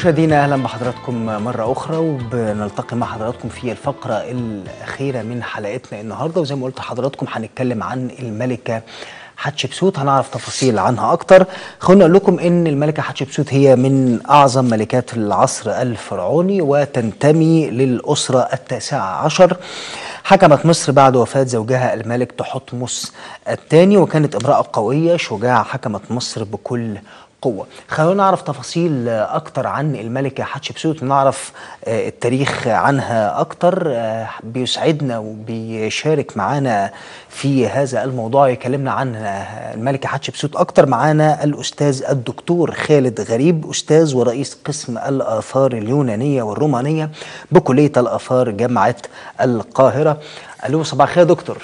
مشاهدينا اهلا بحضراتكم مره اخرى وبنلتقي مع حضراتكم في الفقره الاخيره من حلقتنا النهارده وزي ما قلت لحضراتكم هنتكلم عن الملكه حتشبسوت هنعرف تفاصيل عنها اكتر خلونا اقول لكم ان الملكه حتشبسوت هي من اعظم ملكات العصر الفرعوني وتنتمي للاسره التاسعه عشر حكمت مصر بعد وفاة زوجها الملك تحتمس الثاني وكانت امرأة قوية شجاعة حكمت مصر بكل قوة خلونا نعرف تفاصيل أكتر عن الملكة حتشبسوت ونعرف التاريخ عنها أكتر بيسعدنا وبيشارك معنا في هذا الموضوع يكلمنا عن الملكة حتشبسوت أكتر معنا الأستاذ الدكتور خالد غريب أستاذ ورئيس قسم الآثار اليونانية والرومانية بكلية الآثار جامعة القاهرة ألو صباح الخير دكتور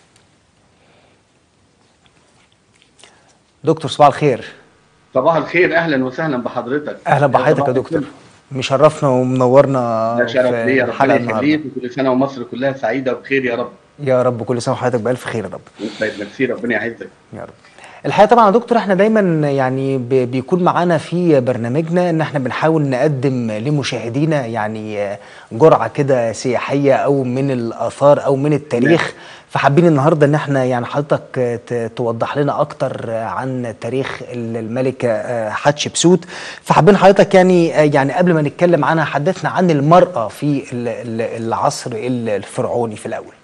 دكتور صباح الخير صباح الخير اهلا وسهلا بحضرتك اهلا بحضرتك يا دكتور مشرفنا ومنورنا ده شرف ليا ربنا يخليك وكل سنه ومصر كلها سعيده وبخير يا رب يا رب كل سنه وحضرتك بالف خير يا رب طيب ميرسي ربنا يعزك يا رب الحقيقه طبعا يا دكتور احنا دايما يعني بيكون معانا في برنامجنا ان احنا بنحاول نقدم لمشاهدينا يعني جرعه كده سياحيه او من الاثار او من التاريخ فحابين النهارده ان احنا يعني حضرتك توضح لنا اكتر عن تاريخ الملكه حتشبسوت فحابين حضرتك يعني يعني قبل ما نتكلم عنها حدثنا عن المراه في العصر الفرعوني في الاول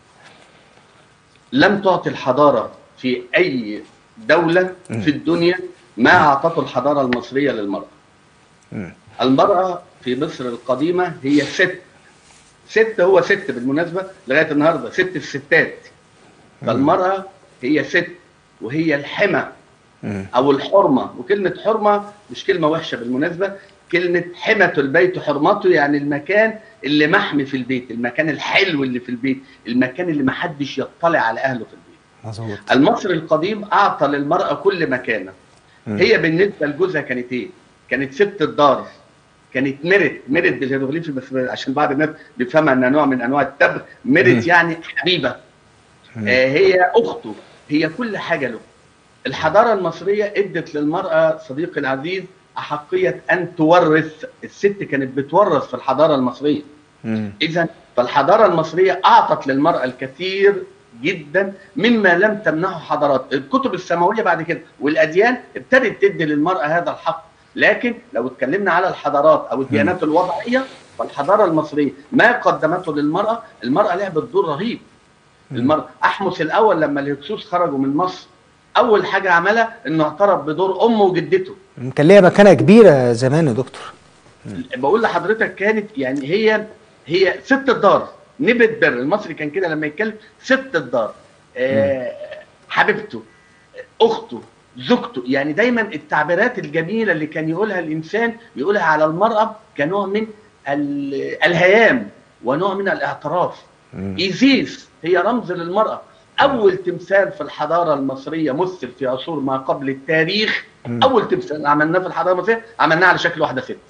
لم تعطي الحضاره في اي دوله في الدنيا ما اعطته الحضاره المصريه للمراه المراه في مصر القديمه هي ست ست هو ست بالمناسبه لغايه النهارده ست الستات فالمرأة هي ست وهي الحمى أو الحرمة وكلمة حرمة مش كلمة وحشة بالمناسبة كلمة حمة البيت حرمته يعني المكان اللي محمي في البيت المكان الحلو اللي في البيت المكان اللي محدش يطلع على أهله في البيت مظبوط المصري القديم أعطى للمرأة كل مكانة هي بالنسبة لجوزها كانت إيه؟ كانت ست الدار كانت مرت مرت بالهيروغليفي بس عشان بعض الناس بيفهمها انها نوع من انواع التبغ مرت يعني حبيبه هي اخته هي كل حاجه له الحضاره المصريه ادت للمراه صديقي العزيز احقيه ان تورث الست كانت بتورث في الحضاره المصريه اذا فالحضاره المصريه اعطت للمراه الكثير جدا مما لم تمنحه حضارات الكتب السماويه بعد كده والاديان ابتدت تدي للمراه هذا الحق لكن لو اتكلمنا على الحضارات او الديانات الوضعيه فالحضاره المصريه ما قدمته للمراه المراه لعبت دور رهيب المرأة أحمس الأول لما الهكسوس خرجوا من مصر أول حاجة عملها إنه اعترف بدور أمه وجدته كان ليها مكانة كبيرة زمان يا دكتور بقول لحضرتك كانت يعني هي هي ست الدار نبت بر المصري كان كده لما يتكلم ست الدار آه حبيبته أخته زوجته يعني دايما التعبيرات الجميلة اللي كان يقولها الإنسان يقولها على المرأة كنوع من الهيام ونوع من الاعتراف إيزيس هي رمز للمرأة أول تمثال في الحضارة المصرية مثل في عصور ما قبل التاريخ مم. أول تمثال عملناه في الحضارة المصرية عملناه على شكل واحدة ست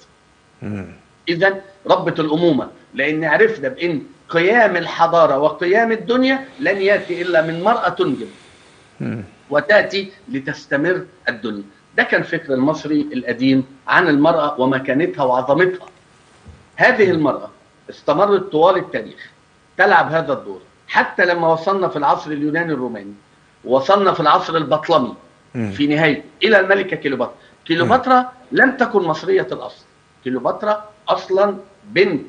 إذا ربة الأمومة لأن عرفنا بأن قيام الحضارة وقيام الدنيا لن يأتي إلا من مرأة تنجب مم. وتأتي لتستمر الدنيا ده كان فكر المصري القديم عن المرأة ومكانتها وعظمتها هذه المرأة استمرت طوال التاريخ تلعب هذا الدور حتى لما وصلنا في العصر اليوناني الروماني وصلنا في العصر البطلمي في نهاية إلى الملكة كيلوباترا كيلوباترا لم تكن مصرية الأصل كيلوباترا أصلا بنت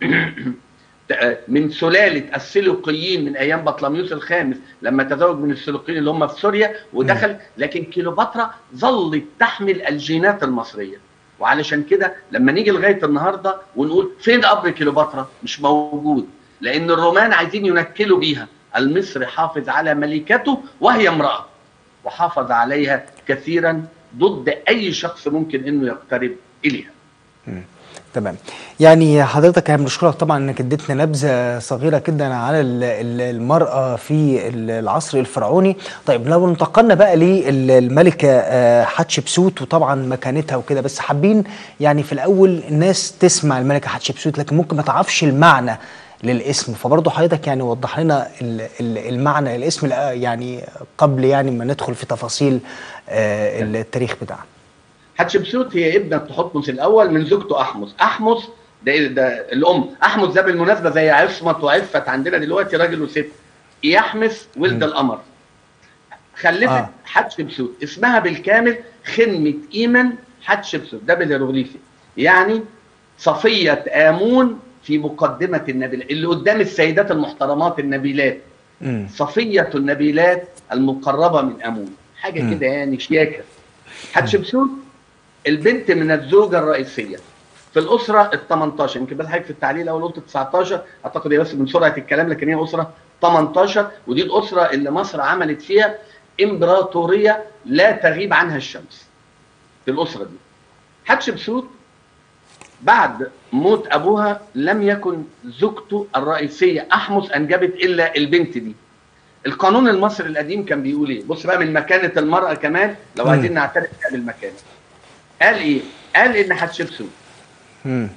من سلالة السلوقيين من أيام بطلميوس الخامس لما تزوج من السلوقيين اللي هم في سوريا ودخل لكن كيلوباترا ظلت تحمل الجينات المصرية وعلشان كده لما نيجي لغاية النهاردة ونقول فين قبر كيلوباترا مش موجود لان الرومان عايزين ينكلوا بيها المصري حافظ على ملكته وهي امراه وحافظ عليها كثيرا ضد اي شخص ممكن انه يقترب اليها تمام يعني حضرتك احنا بنشكرك طبعا انك اديتنا نبذه صغيره جدا على المراه في العصر الفرعوني طيب لو انتقلنا بقى للملكه حتشبسوت وطبعا مكانتها وكده بس حابين يعني في الاول الناس تسمع الملكه حتشبسوت لكن ممكن ما تعرفش المعنى للاسم فبرضه حضرتك يعني وضح لنا المعنى الاسم يعني قبل يعني ما ندخل في تفاصيل التاريخ بتاعنا حتشبسوت هي ابنه تحتمس الاول من زوجته احمس احمس ده ده الام احمس ده بالمناسبه زي عصمت وعفت عندنا دلوقتي راجل وست يحمس ولد مم. القمر خلفت آه. آه. حتشبسوت اسمها بالكامل خنمة ايمن حتشبسوت ده بالهيروغليفي يعني صفية آمون في مقدمة النبيلات اللي قدام السيدات المحترمات النبيلات مم. صفية النبيلات المقربة من أمون حاجة مم. كده يعني شياكة حتشبسوت البنت من الزوجة الرئيسية في الأسرة ال 18 يمكن بس حضرتك في التعليل أول قلت 19 أعتقد هي بس من سرعة الكلام لكن هي أسرة 18 ودي الأسرة اللي مصر عملت فيها إمبراطورية لا تغيب عنها الشمس في الأسرة دي حتشبسوت بعد موت أبوها لم يكن زوجته الرئيسية أحمس أنجبت إلا البنت دي القانون المصري القديم كان بيقول ايه بص بقى من مكانه المراه كمان لو مم. عايزين نعترف بيها بالمكانه قال ايه قال ان حتشبسوت مم.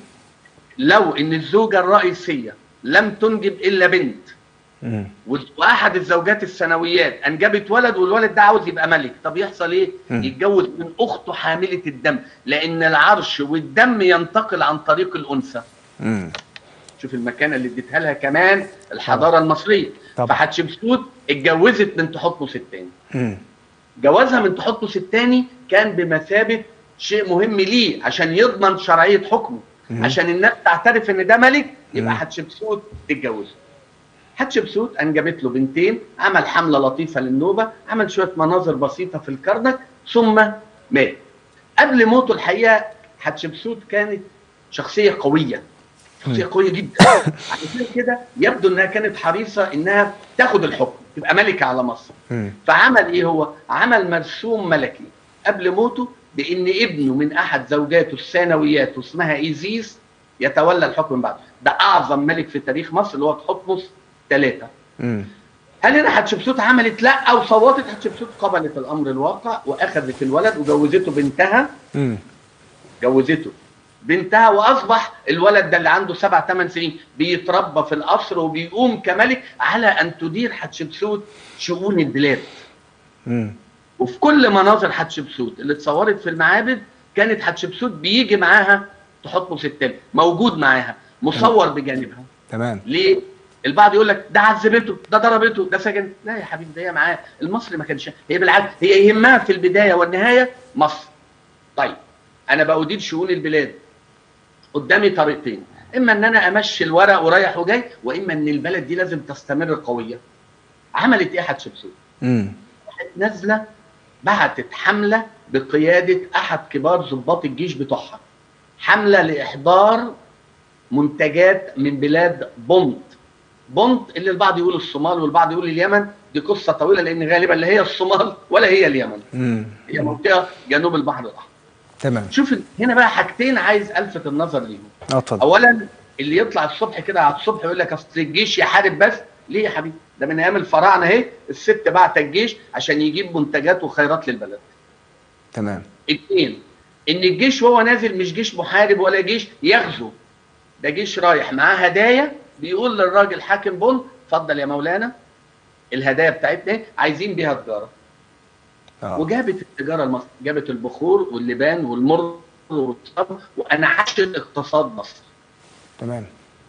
لو ان الزوجه الرئيسيه لم تنجب الا بنت مم. واحد الزوجات الثانويات انجبت ولد والولد ده عاوز يبقى ملك طب يحصل ايه مم. يتجوز من اخته حامله الدم لان العرش والدم ينتقل عن طريق الانثى مم. شوف المكانه اللي اديتها لها كمان الحضاره المصريه طبعا. فحتشبسوت اتجوزت من تحتمس الثاني مم. جوازها من تحتمس الثاني كان بمثابه شيء مهم ليه عشان يضمن شرعيه حكمه مم. عشان الناس تعترف ان ده ملك يبقى مم. حتشبسوت تتجوزه حتشبسوت انجبت له بنتين عمل حمله لطيفه للنوبه عمل شويه مناظر بسيطه في الكرنك ثم مات قبل موته الحقيقه حتشبسوت كانت شخصيه قويه شخصيه قويه جدا عشان كده يبدو انها كانت حريصه انها تاخد الحكم تبقى ملكه على مصر مم. فعمل ايه هو؟ عمل مرسوم ملكي قبل موته بان ابنه من احد زوجاته الثانويات واسمها ايزيس يتولى الحكم من بعده، ده اعظم ملك في تاريخ مصر اللي هو تحتمس ثلاثه. مم. هل هنا حتشبسوت عملت لا وصوتت حتشبسوت قبلت الامر الواقع واخذت الولد وجوزته بنتها مم. جوزته بنتها واصبح الولد ده اللي عنده سبع ثمان سنين بيتربى في القصر وبيقوم كملك على ان تدير حتشبسوت شؤون البلاد. مم. وفي كل مناظر حتشبسوت اللي اتصورت في المعابد كانت حتشبسوت بيجي معاها تحتمس التاني موجود معاها مصور بجانبها تمام ليه؟ البعض يقول لك ده عذبته ده ضربته ده سجن لا يا حبيبي ده هي معاه المصري ما كانش هي بالعكس هي يهمها في البدايه والنهايه مصر طيب انا بأدير شؤون البلاد قدامي طريقتين اما ان انا امشي الورق ورايح وجاي واما ان البلد دي لازم تستمر قويه عملت ايه حتشبسوت مم. نازله بعتت حمله بقياده احد كبار ضباط الجيش بتوعها حمله لاحضار منتجات من بلاد بونت بونت اللي البعض يقول الصومال والبعض يقول اليمن دي قصه طويله لان غالبا لا هي الصومال ولا هي اليمن مم. هي منطقه جنوب البحر الاحمر تمام شوف ال- هنا بقى حاجتين عايز الفت النظر ليهم اه اتفضل اولا اللي يطلع الصبح كده على الصبح يقول لك اصل الجيش يحارب بس ليه يا حبيبي ده من ايام الفراعنه اهي الست بعت الجيش عشان يجيب منتجات وخيرات للبلد تمام اثنين ان الجيش وهو نازل مش جيش محارب ولا جيش يغزو ده جيش رايح معاه هدايا بيقول للراجل حاكم بون اتفضل يا مولانا الهدايا بتاعتنا إيه؟ عايزين بيها تجاره اه وجابت التجاره المصريه جابت البخور واللبان والمر والصبر وانعشت اقتصاد مصر تمام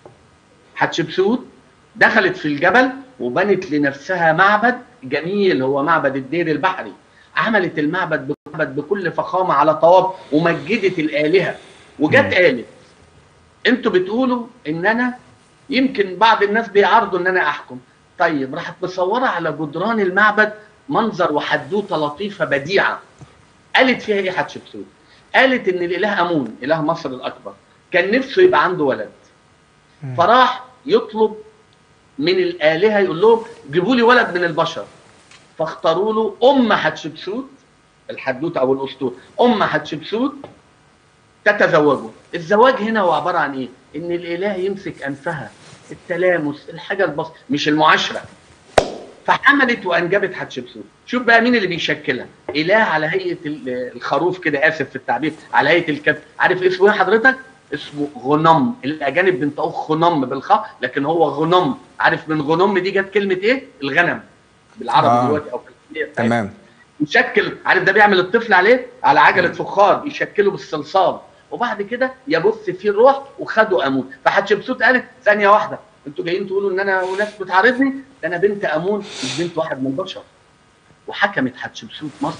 حتشبسوت دخلت في الجبل وبنت لنفسها معبد جميل هو معبد الدير البحري عملت المعبد معبد بكل فخامه على طواب ومجدت الالهه وجت مم. قالت انتوا بتقولوا ان انا يمكن بعض الناس بيعارضوا ان انا احكم طيب راحت مصوره على جدران المعبد منظر وحدوته لطيفه بديعه قالت فيها ايه حتشبسوت قالت ان الاله امون اله مصر الاكبر كان نفسه يبقى عنده ولد مم. فراح يطلب من الالهه يقول لهم جيبوا لي ولد من البشر فاختاروا له ام حتشبسوت الحدوته او الاسطوره ام حتشبسوت تتزوجه الزواج هنا هو عباره عن ايه ان الاله يمسك انفها التلامس الحاجه البسيطه مش المعاشره فحملت وانجبت حتشبسوت شوف بقى مين اللي بيشكلها اله على هيئه ال- الخروف كده اسف في التعبير على هيئه الكلب عارف اسمه ايه حضرتك اسمه غنم الاجانب بينطقوه خنم بالخاء لكن هو غنم عارف من غنم دي جت كلمه ايه الغنم بالعربي آه. دلوقتي او في الكلية بتاعتنا. تمام يشكل عارف ده بيعمل الطفل عليه على عجله فخار يشكله بالصلصال وبعد كده يبث فيه الروح وخدوا امون فحتشبسوت قالت ثانيه واحده انتوا جايين تقولوا ان انا وناس بتعارضني ده انا بنت امون مش بنت واحد من البشر وحكمت حتشبسوت مصر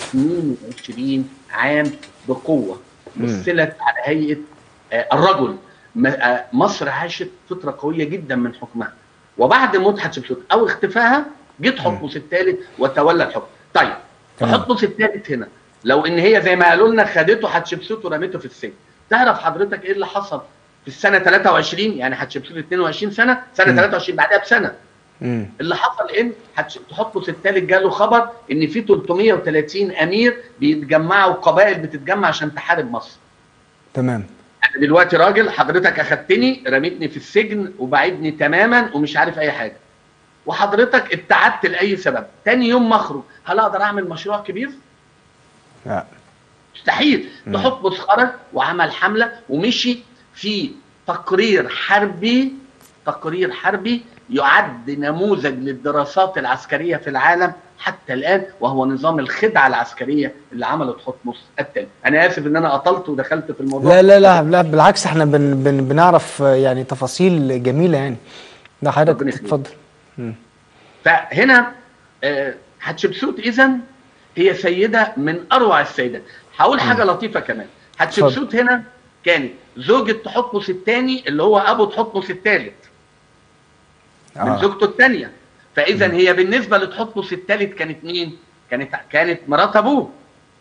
22 عام بقوه مثلت على هيئه آه، الرجل م- آه، مصر عاشت فتره قويه جدا من حكمها وبعد موت حتشبسوت او اختفائها جه حتمس الثالث وتولى الحكم طيب تمام. حتمس الثالث هنا لو ان هي زي ما قالوا لنا خدته حتشبسوت ورميته في السجن تعرف حضرتك ايه اللي حصل في السنه 23 يعني حتشبسوت 22 سنه سنه مم. 23 بعدها بسنه مم. اللي حصل ان حتش- حتمس الثالث جاله خبر ان في 330 امير بيتجمعوا قبائل بتتجمع عشان تحارب مصر تمام انا دلوقتي راجل حضرتك اخدتني رميتني في السجن وبعدني تماما ومش عارف اي حاجه وحضرتك ابتعدت لاي سبب تاني يوم ما اخرج هل اقدر اعمل مشروع كبير لا مستحيل مم. تحط خرج وعمل حمله ومشي في تقرير حربي تقرير حربي يعد نموذج للدراسات العسكريه في العالم حتى الان وهو نظام الخدعه العسكريه اللي عملت حتمس الثاني انا اسف ان انا اطلت ودخلت في الموضوع لا لا لا لا بالعكس احنا بن بن بنعرف آه، يعني تفاصيل جميله يعني ده حضرتك ربنا يخليك. اتفضل فهنا آه، حتشبسوت اذا هي سيده من اروع السيدات هقول حاجه لطيفه كمان حتشبسوت هنا كانت زوجة تحتمس الثاني اللي هو ابو تحتمس الثالث من آه. زوجته الثانيه فاذا هي بالنسبه لتحتمس الثالث كانت مين كانت كانت مرات ابوه وفي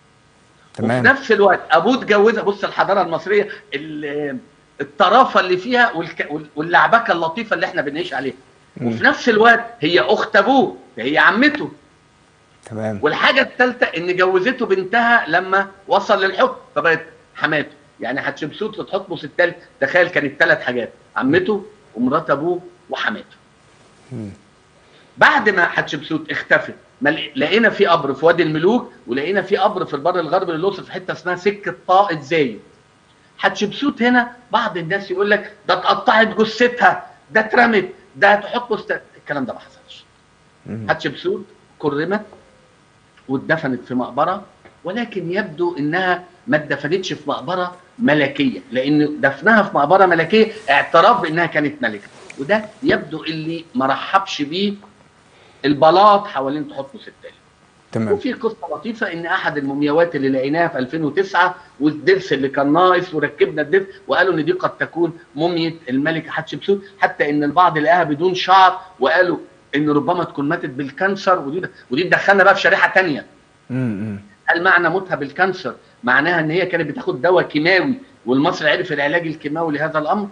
تمام نفس الوقت ابوه اتجوزها بص الحضاره المصريه ال- الطرافه اللي فيها والك- وال- واللعبكه اللطيفه اللي احنا بنعيش عليها مم. وفي نفس الوقت هي اخت ابوه هي عمته تمام والحاجه الثالثه ان جوزته بنتها لما وصل للحكم فبقت حماته يعني حتشبسوت وتحتمس الثالث تخيل كانت ثلاث حاجات عمته ومرات ابوه وحماته مم. بعد ما حتشبسوت اختفت ما لق- لقينا في قبر في وادي الملوك ولقينا في قبر في البر الغربي للأقصر في حته اسمها سكه طائط زايد حتشبسوت هنا بعض الناس يقول لك ده اتقطعت جثتها ده اترمت ده تحتمس ت- الكلام ده ما حصلش مم. حتشبسوت كرمت واتدفنت في مقبره ولكن يبدو انها ما اتدفنتش في مقبره ملكيه لان دفنها في مقبره ملكيه اعتراف بانها كانت ملكه وده يبدو اللي ما رحبش بيه البلاط حوالين تحتمس الثالث تمام وفي قصه لطيفه ان احد المومياوات اللي لقيناها في 2009 والضرس اللي كان ناقص وركبنا الضرس وقالوا ان دي قد تكون موميه الملكه حتشبسوت حتى ان البعض لقاها بدون شعر وقالوا ان ربما تكون ماتت بالكانسر ودي ودي تدخلنا بقى في شريحه ثانيه مم. هل معنى موتها بالكانسر معناها ان هي كانت بتاخد دواء كيماوي والمصري عرف العلاج الكيماوي لهذا الامر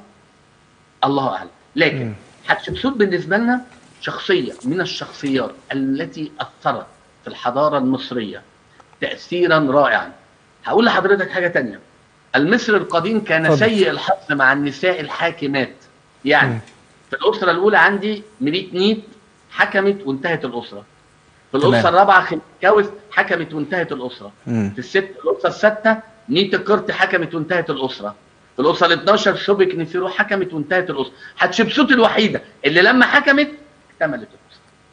الله اعلم لكن مم. حتشبسوت بالنسبه لنا شخصيه من الشخصيات التي اثرت في الحضاره المصريه تاثيرا رائعا هقول لحضرتك حاجه تانية المصري القديم كان اتفضل. سيء الحظ مع النساء الحاكمات يعني مم. في الاسره الاولى عندي مريت نيت حكمت وانتهت الاسره في تمام. الاسره الرابعه خنكاوس حكمت وانتهت الاسره مم. في الست الاسره السادسه نيت قرط حكمت وانتهت الاسره في الاسره ال 12 شوبك نفيرو حكمت وانتهت الاسره حتشبسوت الوحيده اللي لما حكمت اكتملت الاسره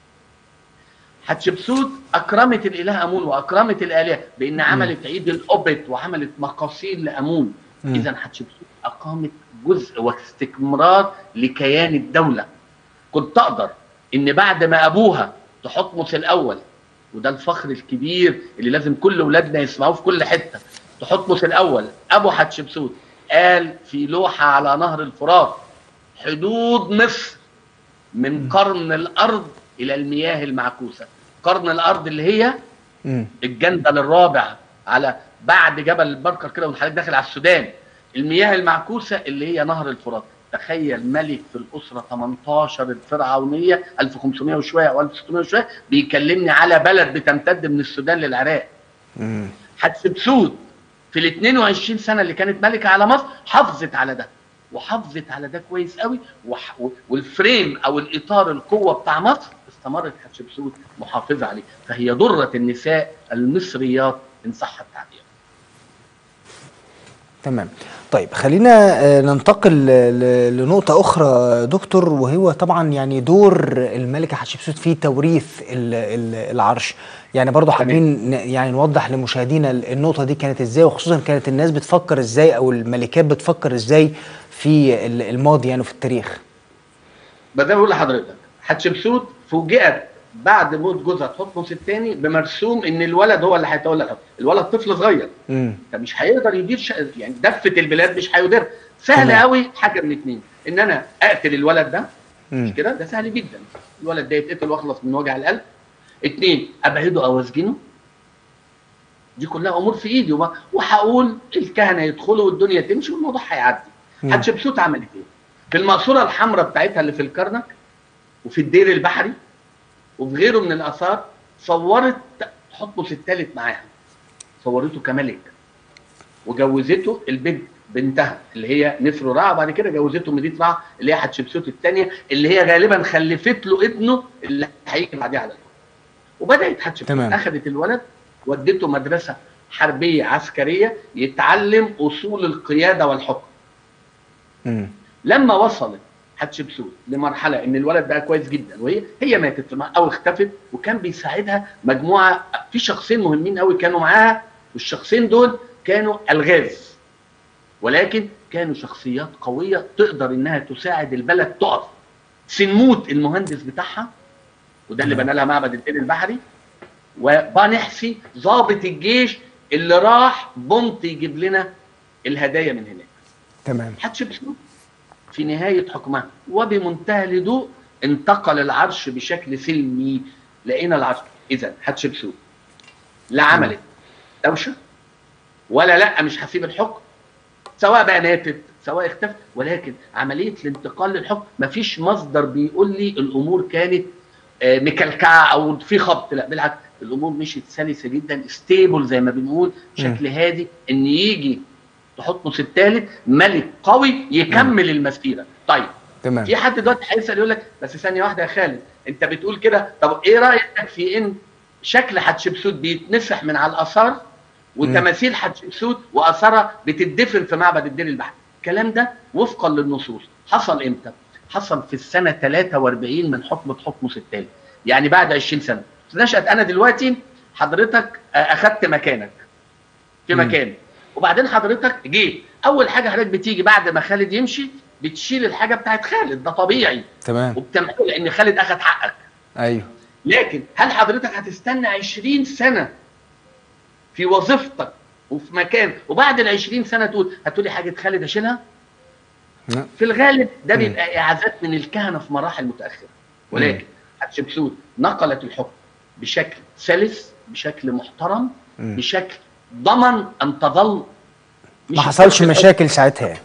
حتشبسوت اكرمت الاله امون واكرمت الالهه بان عملت عيد الاوبت وعملت مقاصير لامون مم. اذا حتشبسوت اقامت جزء واستكمرار لكيان الدوله كنت اقدر ان بعد ما ابوها تحتمس الاول وده الفخر الكبير اللي لازم كل اولادنا يسمعوه في كل حته تحتمس الاول ابو حتشبسوت قال في لوحه على نهر الفرات حدود مصر من قرن الارض الى المياه المعكوسه قرن الارض اللي هي مم. الجندل الرابع على بعد جبل البركر كده وحضرتك داخل على السودان المياه المعكوسه اللي هي نهر الفرات تخيل ملك في الاسره 18 الفرعونيه 1500 وشويه او 1600 وشويه بيكلمني على بلد بتمتد من السودان للعراق مم. حتشبسوت في ال 22 سنه اللي كانت ملكه على مصر حافظت على ده وحافظت على ده كويس قوي وح... والفريم او الاطار القوه بتاع مصر استمرت حتشبسوت محافظه عليه فهي ضره النساء المصريات ان صح التعبير تمام طيب خلينا آه، ننتقل ل- ل- لنقطة أخرى دكتور وهو طبعا يعني دور الملكة حتشبسوت في توريث ال- ال- العرش يعني برضو حابين ن- يعني نوضح لمشاهدينا ال- النقطة دي كانت ازاي وخصوصا كانت الناس بتفكر ازاي أو الملكات بتفكر ازاي في ال- الماضي يعني وفي التاريخ ما ده بقول لحضرتك حتشبسوت فوجئت بعد موت جوزها تحتمس الثاني بمرسوم ان الولد هو اللي هيتولى الحكم الولد طفل صغير امم فمش هيقدر يدير ش... يعني دفه البلاد مش هيدير سهل تمام. قوي حاجه من اتنين ان انا اقتل الولد ده مش مم. كده ده سهل جدا الولد ده يتقتل واخلص من وجع القلب اتنين ابعده او اسجنه دي كلها امور في ايدي وما- وهقول الكهنه يدخلوا والدنيا تمشي والموضوع هيعدي مم. حتشبسوت عملت ايه؟ في المقصوره الحمراء بتاعتها اللي في الكرنك وفي الدير البحري وفي غيره من الاثار صورت حتمس الثالث معاها صورته كملك وجوزته البنت بنتها اللي هي نفر رع وبعد كده جوزته مدينه رع اللي هي حتشبسوت الثانيه اللي هي غالبا خلفت له ابنه اللي هيجي بعديها على الحكم. وبدات حتشبسوت تمام. اخذت الولد ودته مدرسه حربيه عسكريه يتعلم اصول القياده والحكم امم لما وصلت حتشبسوت لمرحله ان الولد بقى كويس جدا وهي هي ماتت في مع- او اختفت وكان بيساعدها مجموعه في شخصين مهمين قوي كانوا معاها والشخصين دول كانوا الغاز ولكن كانوا شخصيات قويه تقدر انها تساعد البلد تقف سنموت المهندس بتاعها وده اللي تمام. بنى لها معبد الدين البحري وبانحسي ضابط الجيش اللي راح بونت يجيب لنا الهدايا من هناك تمام حتشبسوت في نهاية حكمها وبمنتهى الهدوء انتقل العرش بشكل سلمي لقينا العرش إذا حتشبسوت لا عملت دوشة ولا لا مش هسيب الحكم سواء بقى ماتت سواء اختفت ولكن عملية الانتقال للحكم مفيش مصدر بيقول لي الأمور كانت آه، مكلكعة أو في خبط لا بالعكس الأمور مشيت سلسة جدا ستيبل زي ما بنقول بشكل هادي إن يجي تحطمس الثالث ملك قوي يكمل المسيره طيب تمام في حد دلوقتي هيسال يقول لك بس ثانيه واحده يا خالد انت بتقول كده طب ايه رايك في ان شكل حتشبسوت بيتمسح من على الاثار وتماثيل حتشبسوت واثارها بتدفن في معبد الدير البحري الكلام ده وفقا للنصوص حصل امتى حصل في السنه 43 من حكم حكمس الثالث يعني بعد 20 سنه نشأت انا دلوقتي حضرتك آه، اخدت مكانك في مم. مكان وبعدين حضرتك جيت اول حاجه حضرتك بتيجي بعد ما خالد يمشي بتشيل الحاجه بتاعت خالد ده طبيعي تمام وبتمحيه لان خالد اخد حقك ايوه لكن هل حضرتك هتستنى 20 سنه في وظيفتك وفي مكان وبعد ال 20 سنه تقول هتقولي حاجه خالد اشيلها لا. في الغالب ده مم. بيبقى اعازات من الكهنه في مراحل متاخره ولكن حتشبسوت نقلت الحكم بشكل سلس بشكل محترم مم. بشكل ضمن ان تظل مش ما حصلش الحكم مشاكل ساعتها يعني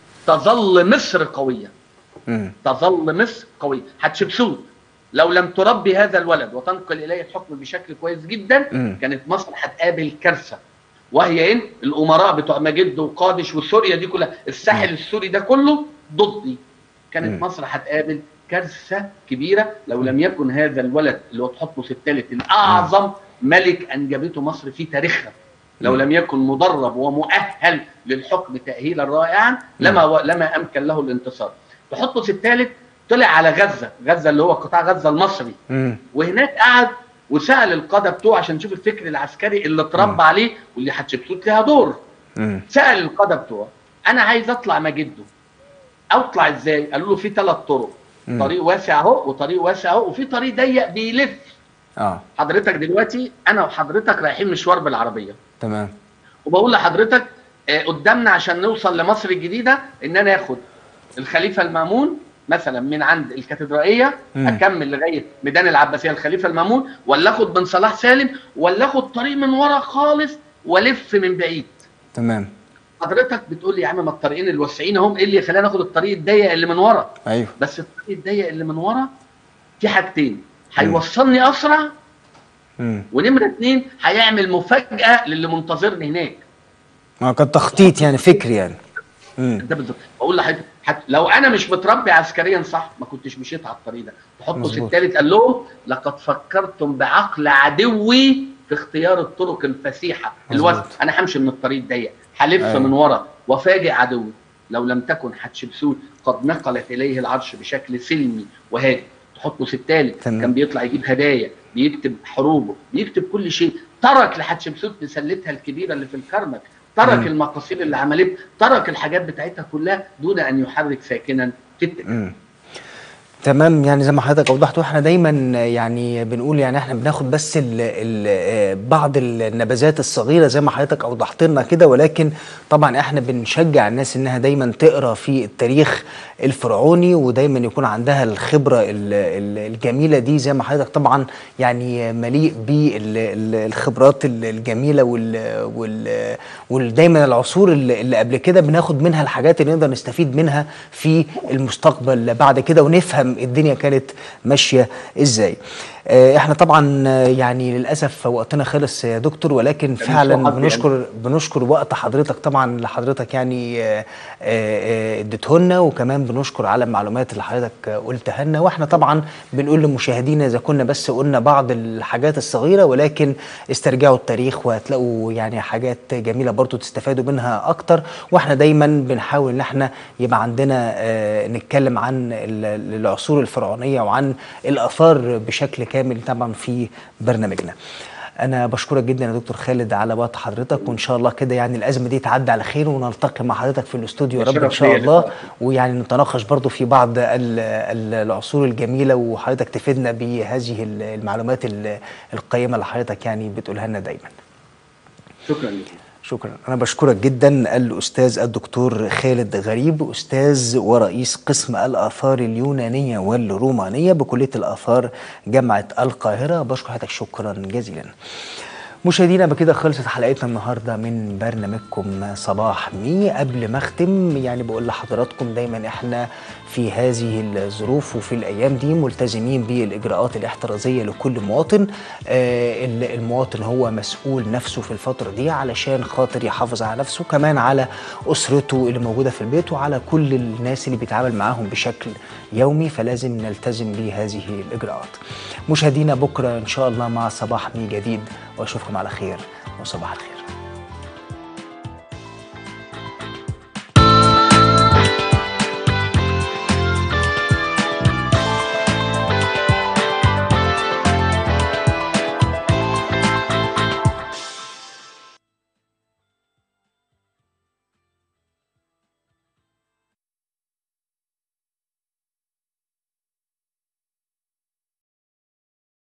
تظل مصر قويه امم تظل مصر قويه حتشبسوت لو لم تربي هذا الولد وتنقل اليه الحكم بشكل كويس جدا مم. كانت مصر هتقابل كارثه وهي ان الامراء بتوع مجد وقادش وسوريا دي كلها الساحل السوري ده كله ضدي كانت مم. مصر هتقابل كارثه كبيره لو لم يكن هذا الولد اللي هو تحتمس الثالث الاعظم ملك انجبته مصر في تاريخها لو مم. لم يكن مدرب ومؤهل للحكم تاهيلا رائعا لما لما امكن له الانتصار تحتمس الثالث طلع على غزه غزه اللي هو قطاع غزه المصري امم وهناك قعد وسال القاده بتوعه عشان نشوف الفكر العسكري اللي اتربى عليه واللي حتشبسوت لها دور امم سال القاده بتوعه انا عايز اطلع مجده اطلع ازاي قالوا له في ثلاث طرق مم. طريق واسع اهو وطريق واسع اهو وفي طريق ضيق بيلف اه حضرتك دلوقتي انا وحضرتك رايحين مشوار بالعربيه تمام وبقول لحضرتك آه، قدامنا عشان نوصل لمصر الجديده ان انا اخد الخليفه المامون مثلا من عند الكاتدرائيه مم. اكمل لغايه ميدان العباسيه الخليفه المامون ولا اخد من صلاح سالم ولا اخد طريق من ورا خالص والف من بعيد تمام حضرتك بتقول لي يا عم ما الطريقين الواسعين اهم ايه اللي يخلينا ناخد الطريق الضيق اللي من ورا ايوه بس الطريق الضيق اللي من ورا في حاجتين هيوصلني اسرع امم ونمره اتنين هيعمل مفاجاه للي منتظرني هناك ما كان تخطيط يعني فكري يعني امم ده بالظبط بقول لحضرتك حت... لو انا مش متربي عسكريا صح ما كنتش مشيت على الطريق ده تحطه مظبوط. الثالث قال لهم لقد فكرتم بعقل عدوي في اختيار الطرق الفسيحه مظبوط. الوسط انا همشي من الطريق الضيق هلف أيوة. من ورا وفاجئ عدوه لو لم تكن حتشبسوت قد نقلت اليه العرش بشكل سلمي وهادي تحطه في التالت تمام. كان بيطلع يجيب هدايا بيكتب حروبه بيكتب كل شيء ترك لحتشبسوت بسلتها الكبيره اللي في الكرنك ترك مم. المقاصير اللي عملته ترك الحاجات بتاعتها كلها دون ان يحرك ساكنا في التكه مم. تمام يعني زي ما حضرتك اوضحت واحنا دايما يعني بنقول يعني احنا بناخد بس ال ال بعض النبذات الصغيره زي ما حضرتك اوضحت لنا كده ولكن طبعا احنا بنشجع الناس انها دايما تقرا في التاريخ الفرعوني ودايما يكون عندها الخبره ال- ال- الجميله دي زي ما حضرتك طبعا يعني مليء بالخبرات الجميله وال وال ودايما العصور اللي اللي قبل كده بناخد منها الحاجات اللي نقدر نستفيد منها في المستقبل بعد كده ونفهم الدنيا كانت ماشيه ازاي. آه، احنا طبعا آه، يعني للاسف وقتنا خلص يا دكتور ولكن ده فعلا مش وقت يعني. بنشكر بنشكر وقت حضرتك طبعا اللي حضرتك يعني آه، آه، آه، اديته لنا وكمان بنشكر على المعلومات اللي حضرتك آه، قلتها لنا واحنا طبعا بنقول لمشاهدينا اذا كنا بس قلنا بعض الحاجات الصغيره ولكن استرجعوا التاريخ وهتلاقوا يعني حاجات جميله برضو تستفادوا منها اكتر واحنا دايما بنحاول ان احنا يبقى عندنا آه، نتكلم عن ال- العصور الفرعونيه وعن الاثار بشكل كامل طبعا في برنامجنا. انا بشكرك جدا يا دكتور خالد على وقت حضرتك وان شاء الله كده يعني الازمه دي تعدي على خير ونلتقي مع حضرتك في الاستوديو يا رب ان شرف شاء ليا الله لقائك. ويعني نتناقش برضو في بعض ال- ال- العصور الجميله وحضرتك تفيدنا بهذه ال- المعلومات ال- القيمه اللي حضرتك يعني بتقولها لنا دايما. شكرا لك شكرا انا بشكرك جدا الاستاذ الدكتور خالد غريب استاذ ورئيس قسم الاثار اليونانيه والرومانيه بكليه الاثار جامعه القاهره بشكر حضرتك شكرا جزيلا مشاهدينا بكده خلصت حلقتنا النهارده من برنامجكم صباح مي قبل ما اختم يعني بقول لحضراتكم دايما احنا في هذه الظروف وفي الايام دي ملتزمين بالاجراءات الاحترازيه لكل مواطن آه ال- المواطن هو مسؤول نفسه في الفتره دي علشان خاطر يحافظ على نفسه كمان على اسرته اللي موجوده في البيت وعلى كل الناس اللي بيتعامل معاهم بشكل يومي فلازم نلتزم بهذه الاجراءات مشاهدينا بكره ان شاء الله مع صباح مي جديد واشوفكم على خير وصباح الخير